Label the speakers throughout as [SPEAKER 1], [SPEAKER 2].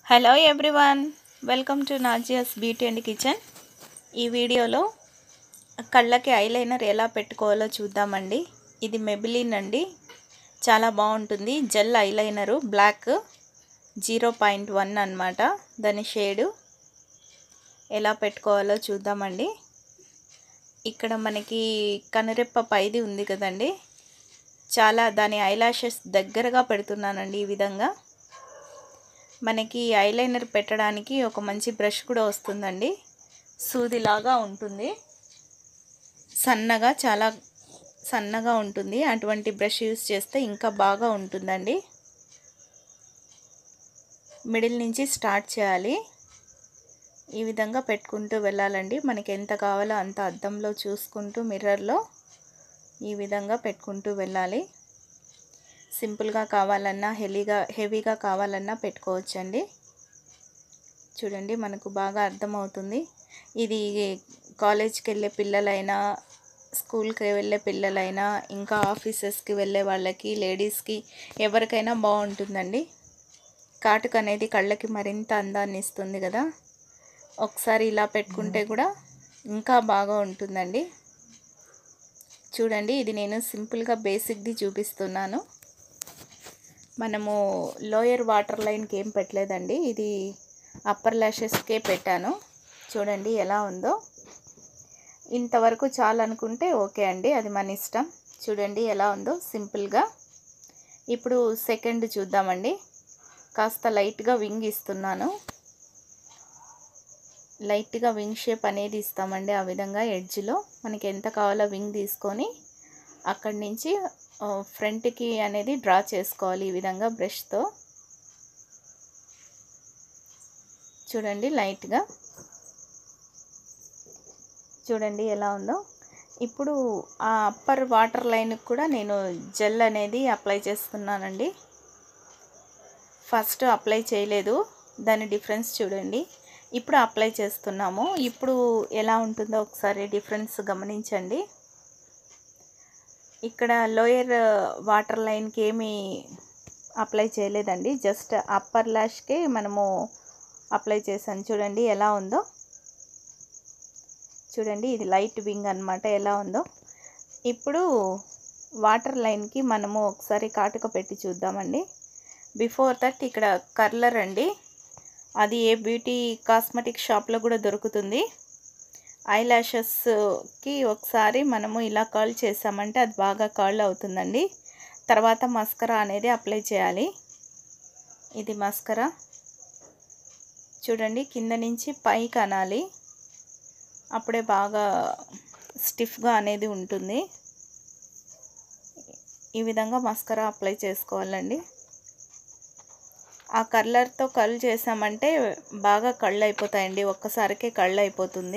[SPEAKER 1] hello everyone welcome to Nazia's beauty and kitchen ఈ వీడియోలో కళ్ళకి ఐలైనర్ ఎలా పెట్టుకోవాలో చూద్దామండి ఇది మెబిలిన్ అండి చాలా బాగుంటుంది gel eyeliner black zero point one అనమాట దాని షేడు ఎలా పెట్టుకోవాలో చూద్దామండి ఇక్కడ మనకి కనురెప్ప పైది ఉంది కదండి చాలా దాని ఐలాషెస్ దగ్గరగా పెడుతున్నానండి ఈ విధంగా మనకి ఐలైనర్ పెట్టడానికి ఒక మంచి బ్రష్ కూడా వస్తుందండి సూదిలాగా ఉంటుంది సన్నగా చాలా సన్నగా ఉంటుంది అటువంటి బ్రష్ యూస్ చేస్తే ఇంకా బాగా ఉంటుందండి మిడిల్ నుంచి స్టార్ట్ చేయాలి ఈ విధంగా పెట్టుకుంటూ వెళ్ళాలండి మనకి ఎంత కావాలో అంత అద్దంలో చూసుకుంటూ మిర్రర్లో ఈ విధంగా పెట్టుకుంటూ వెళ్ళాలి సింపుల్గా కావాలన్నా హెవీగా హెవీగా కావాలన్నా పెట్టుకోవచ్చండి చూడండి మనకు బాగా అర్థమవుతుంది ఇది కాలేజ్కి వెళ్ళే పిల్లలైనా స్కూల్కి వెళ్ళే పిల్లలైనా ఇంకా ఆఫీసెస్కి వెళ్ళే వాళ్ళకి లేడీస్కి ఎవరికైనా బాగుంటుందండి కాటుక అనేది కళ్ళకి మరింత అందాన్ని ఇస్తుంది కదా ఒకసారి ఇలా పెట్టుకుంటే కూడా ఇంకా బాగా ఉంటుందండి చూడండి ఇది నేను సింపుల్గా బేసిక్ది చూపిస్తున్నాను మనము లోయర్ వాటర్ లైన్కి ఏం పెట్టలేదండి ఇది అప్పర్ ల్యాషెస్కే పెట్టాను చూడండి ఎలా ఉందో ఇంతవరకు చాలనుకుంటే ఓకే అండి అది మన ఇష్టం చూడండి ఎలా ఉందో సింపుల్గా ఇప్పుడు సెకండ్ చూద్దామండి కాస్త లైట్గా వింగ్ ఇస్తున్నాను లైట్గా వింగ్ షేప్ అనేది ఇస్తామండి ఆ విధంగా ఎడ్జ్లో మనకి ఎంత కావాలో వింగ్ తీసుకొని అక్కడి నుంచి ఫ్రంట్కి అనేది డ్రా చేసుకోవాలి ఈ విధంగా బ్రష్తో చూడండి లైట్గా చూడండి ఎలా ఉందో ఇప్పుడు ఆ అప్పర్ వాటర్ లైన్కి కూడా నేను జెల్ అనేది అప్లై చేస్తున్నానండి ఫస్ట్ అప్లై చేయలేదు దాని డిఫరెన్స్ చూడండి ఇప్పుడు అప్లై చేస్తున్నాము ఇప్పుడు ఎలా ఉంటుందో ఒకసారి డిఫరెన్స్ గమనించండి ఇక్కడ లోయర్ వాటర్ లైన్కి ఏమి అప్లై చేయలేదండి జస్ట్ అప్పర్ ల్యాష్కే మనము అప్లై చేసాను చూడండి ఎలా ఉందో చూడండి ఇది లైట్ వింగ్ అనమాట ఎలా ఉందో ఇప్పుడు వాటర్ లైన్కి మనము ఒకసారి కాటుక పెట్టి చూద్దామండి బిఫోర్ దట్ ఇక్కడ కర్లర్ అండి అది ఏ బ్యూటీ కాస్మెటిక్ షాప్లో కూడా దొరుకుతుంది ఐ ల్యాషెస్కి ఒకసారి మనము ఇలా కర్ల్ చేసామంటే అది బాగా కర్ల్ అవుతుందండి తర్వాత మస్కరా అనేది అప్లై చేయాలి ఇది మస్కరా చూడండి కింద నుంచి పైకి అనాలి అప్పుడే బాగా స్టిఫ్గా అనేది ఉంటుంది ఈ విధంగా మస్కరా అప్లై చేసుకోవాలండి ఆ కలర్తో కళ్ళు చేసామంటే బాగా కళ్ళు అయిపోతాయండి ఒక్కసారికే కళ్ళు అయిపోతుంది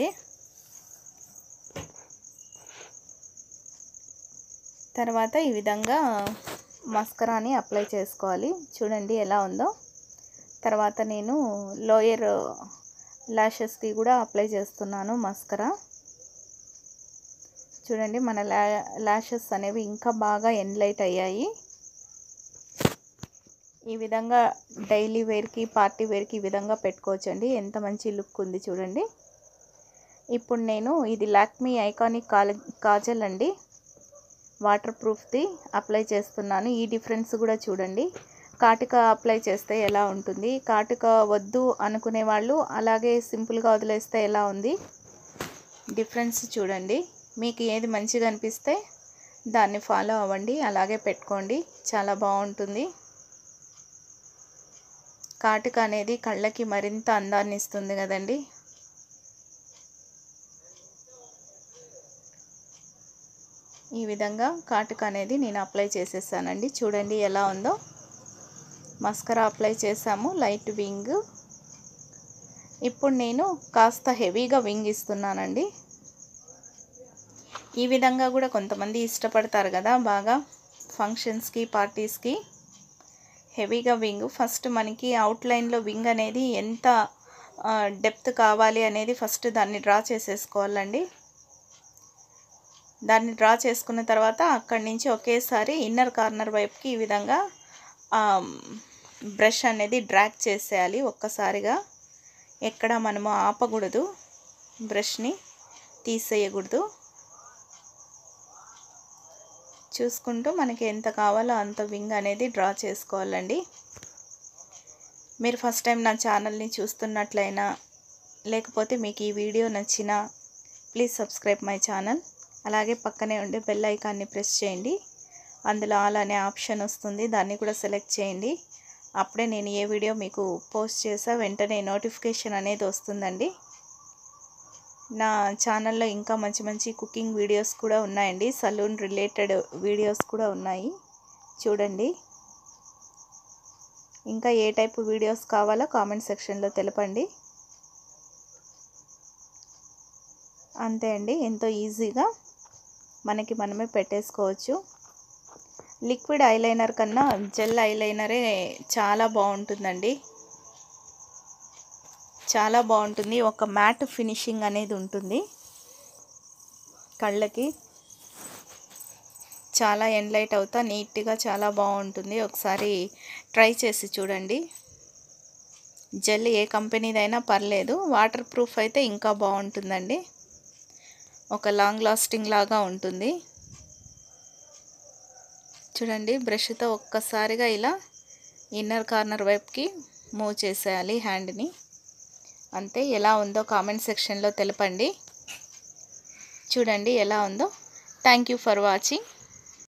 [SPEAKER 1] తర్వాత ఈ విధంగా మస్కరాని అప్లై చేసుకోవాలి చూడండి ఎలా ఉందో తర్వాత నేను లోయర్ ల్యాషెస్కి కూడా అప్లై చేస్తున్నాను మస్కరా చూడండి మన ల్యా ల్యాషెస్ అనేవి ఇంకా బాగా ఎన్లైట్ అయ్యాయి ఈ విధంగా డైలీ వేర్కి పార్టీ వేర్కి ఈ విధంగా పెట్టుకోవచ్చండి ఎంత మంచి లుక్ ఉంది చూడండి ఇప్పుడు నేను ఇది లాక్మీ ఐకానిక్ కాల కాజల్ అండి వాటర్ ప్రూఫ్ది అప్లై చేస్తున్నాను ఈ డిఫరెన్స్ కూడా చూడండి కాటుక అప్లై చేస్తే ఎలా ఉంటుంది కాటుక వద్దు అనుకునే వాళ్ళు అలాగే సింపుల్గా వదిలేస్తే ఎలా ఉంది డిఫరెన్స్ చూడండి మీకు ఏది మంచిగా అనిపిస్తే దాన్ని ఫాలో అవ్వండి అలాగే పెట్టుకోండి చాలా బాగుంటుంది కాటుక అనేది కళ్ళకి మరింత అందాన్ని ఇస్తుంది కదండి ఈ విధంగా కాటుక అనేది నేను అప్లై చేసేసానండి చూడండి ఎలా ఉందో మస్కరా అప్లై చేసాము లైట్ వింగ్ ఇప్పుడు నేను కాస్త హెవీగా వింగ్ ఇస్తున్నానండి ఈ విధంగా కూడా కొంతమంది ఇష్టపడతారు కదా బాగా ఫంక్షన్స్కి పార్టీస్కి హెవీగా వింగ్ ఫస్ట్ మనకి అవుట్లైన్లో వింగ్ అనేది ఎంత డెప్త్ కావాలి అనేది ఫస్ట్ దాన్ని డ్రా చేసేసుకోవాలండి దాన్ని డ్రా చేసుకున్న తర్వాత అక్కడి నుంచి ఒకేసారి ఇన్నర్ కార్నర్ వైపుకి ఈ విధంగా బ్రష్ అనేది డ్రాగ్ చేసేయాలి ఒక్కసారిగా ఎక్కడ మనము ఆపకూడదు బ్రష్ని తీసేయకూడదు చూసుకుంటూ మనకి ఎంత కావాలో అంత వింగ్ అనేది డ్రా చేసుకోవాలండి మీరు ఫస్ట్ టైం నా ఛానల్ని చూస్తున్నట్లయినా లేకపోతే మీకు ఈ వీడియో నచ్చినా ప్లీజ్ సబ్స్క్రైబ్ మై ఛానల్ అలాగే పక్కనే ఉండే బెల్ ఐకాన్ని ప్రెస్ చేయండి అందులో ఆల్ అనే ఆప్షన్ వస్తుంది దాన్ని కూడా సెలెక్ట్ చేయండి అప్పుడే నేను ఏ వీడియో మీకు పోస్ట్ చేసా వెంటనే నోటిఫికేషన్ అనేది వస్తుందండి నా ఛానల్లో ఇంకా మంచి మంచి కుకింగ్ వీడియోస్ కూడా ఉన్నాయండి సలూన్ రిలేటెడ్ వీడియోస్ కూడా ఉన్నాయి చూడండి ఇంకా ఏ టైపు వీడియోస్ కావాలో కామెంట్ సెక్షన్లో తెలపండి అంతే అండి ఎంతో ఈజీగా మనకి మనమే పెట్టేసుకోవచ్చు లిక్విడ్ ఐలైనర్ కన్నా జెల్ ఐలైనరే చాలా బాగుంటుందండి చాలా బాగుంటుంది ఒక మ్యాట్ ఫినిషింగ్ అనేది ఉంటుంది కళ్ళకి చాలా ఎన్లైట్ అవుతా నీట్గా చాలా బాగుంటుంది ఒకసారి ట్రై చేసి చూడండి జెల్ ఏ కంపెనీదైనా పర్లేదు వాటర్ ప్రూఫ్ అయితే ఇంకా బాగుంటుందండి ఒక లాంగ్ లాస్టింగ్ లాగా ఉంటుంది చూడండి బ్రష్తో ఒక్కసారిగా ఇలా ఇన్నర్ కార్నర్ వైపుకి మూవ్ చేసేయాలి హ్యాండ్ని అంతే ఎలా ఉందో కామెంట్ సెక్షన్లో తెలపండి చూడండి ఎలా ఉందో థ్యాంక్ యూ ఫర్ వాచింగ్